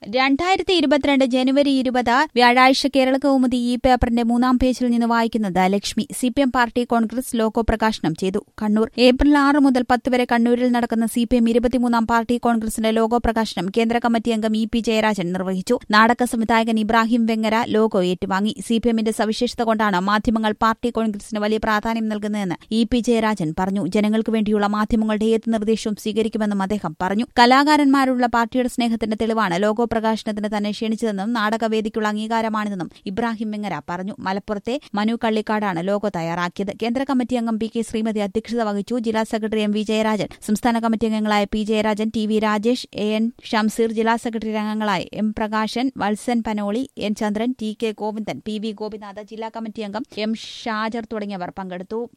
രണ്ടായിരത്തി ഇരുപത്തിരണ്ട് ജനുവരി ഇരുപത് വ്യാഴാഴ്ച കേരള കൗമുദി ഈ പേപ്പറിന്റെ മൂന്നാം പേജിൽ നിന്ന് വായിക്കുന്നത് Lakshmi C P M party congress logo പ്രകാശനം ചെയ്തു കണ്ണൂർ ഏപ്രിൽ ആറ് മുതൽ പത്ത് വരെ കണ്ണൂരിൽ നടക്കുന്ന സി പി എം ഇരുപത്തിമൂന്നാം പാർട്ടി കോൺഗ്രസിന്റെ ലോഗോ പ്രകാശനം കേന്ദ്ര കമ്മിറ്റി അംഗം ഇ പി ജയരാജൻ നിർവഹിച്ചു നാടക സംവിധായകൻ ഇബ്രാഹിം വെങ്ങര ലോഗോ ഏറ്റുവാങ്ങി സി പി എമ്മിന്റെ സവിശേഷത കൊണ്ടാണ് മാധ്യമങ്ങൾ പാർട്ടി കോൺഗ്രസിന് വലിയ പ്രാധാന്യം നൽകുന്നതെന്ന് ഇ പി ജയരാജൻ പറഞ്ഞു ജനങ്ങൾക്ക് വേണ്ടിയുള്ള മാധ്യമങ്ങളുടെ ഏത് നിർദ്ദേശവും സ്വീകരിക്കുമെന്നും അദ്ദേഹം പറഞ്ഞു കലാകാരന്മാരുള്ള പാർട്ടിയുടെ സ്നേഹത്തിന്റെ തെളിവാണ് ലോഗോ പ്രകാശനത്തിന് തന്നെ ക്ഷണിച്ചതെന്നും നാടകവേദിക്കുള്ള അംഗീകാരമാണിതെന്നും ഇബ്രാഹിം വെങ്ങര പറഞ്ഞു മലപ്പുറത്തെ മനു കള്ളിക്കാടാണ് ലോഗോ തയ്യാറാക്കിയത് കേന്ദ്ര കമ്മിറ്റി അംഗം പി കെ ശ്രീമതി അധ്യക്ഷത വഹിച്ചു ജില്ലാ സെക്രട്ടറി എം വി ജയരാജൻ സംസ്ഥാന കമ്മിറ്റി അംഗങ്ങളായ P Jayarajan T V Rajesh A N Shamseer ജില്ലാ സെക്രട്ടറി അംഗങ്ങളായ M Prakashan Valsan Panoli N Chandran T K Govindan P V Gopinath ജില്ലാ കമ്മിറ്റി അംഗം എം ഷാജർ തുടങ്ങിയവർ പങ്കെടുത്തു